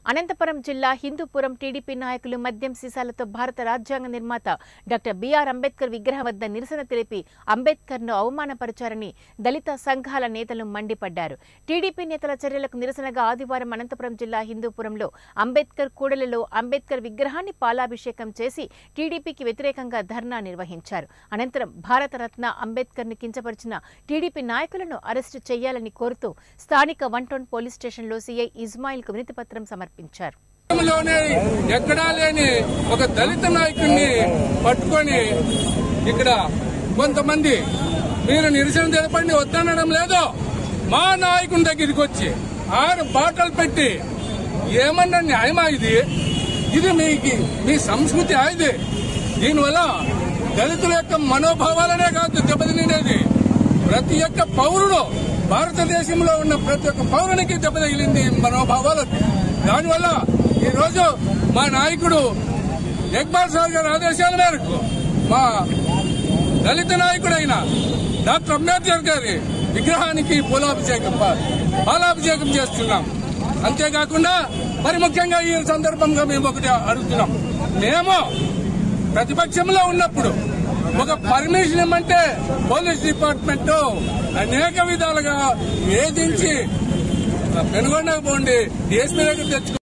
అనంతపురం జిల్లా హిందూపురం టీడీపీ నాయకులు మద్యం సీసాలతో భారత రాజ్యాంగ నిర్మాత డాక్టర్ బిఆర్ అంబేద్కర్ విగ్రహం వద్ద నిరసన తెలిపి అంబేద్కర్ను అవమానపరిచారని దళిత సంఘాల నేతలు మండిపడ్డారు టీడీపీ నేతల చర్యలకు నిరసనగా ఆదివారం అనంతపురం జిల్లా హిందూపురంలో అంబేద్కర్ కూడలిలో అంబేద్కర్ విగ్రహాన్ని పాలాభిషేకం చేసి టీడీపీకి వ్యతిరేకంగా ధర్నా నిర్వహించారు అనంతరం భారతరత్న అంబేద్కర్ని కించపరిచిన టీడీపీ నాయకులను అరెస్టు చేయాలని కోరుతూ స్థానిక వన్ టౌన్ పోలీస్ స్టేషన్లో సీఐ ఇస్మాయిల్కు వినతిపత్రం సమర్పించారు లోనే ఎక్కడా లేని ఒక దళిత నాయకుడిని పట్టుకొని ఇక్కడ కొంతమంది మీరు నిరసన తెలపండి వద్దనడం లేదు మా నాయకుని దగ్గరికి వచ్చి ఆరు బాటలు పెట్టి ఏమన్నా న్యాయమా ఇది ఇది మీకు మీ సంస్కృతి ఇది దీనివల్ల దళితుల యొక్క మనోభావాలనే కాదు దెబ్బతినేది ప్రతి ఒక్క పౌరుడు భారతదేశంలో ఉన్న ప్రతి ఒక్క పౌరునికి దెబ్బ తగిలింది మనోభావాలు దానివల్ల ఈ రోజు మా నాయకుడు ఇక్బాల్ సార్ గారి ఆదేశాల మేరకు మా దళిత నాయకుడైన డాక్టర్ అంబేద్కర్ గారి విగ్రహానికి పూలాభిషేకం పాలాభిషేకం చేస్తున్నాం అంతేకాకుండా మరి ముఖ్యంగా ఈ సందర్భంగా మేము ఒకటి అడుగుతున్నాం మేము ప్రతిపక్షంలో ఉన్నప్పుడు ఒక పర్మిషన్ ఇమ్మంటే పోలీస్ డిపార్ట్మెంట్ అనేక విధాలుగా వేధించి పెనుగొండకు పోండి డిఎస్పీ దగ్గర తెచ్చుకో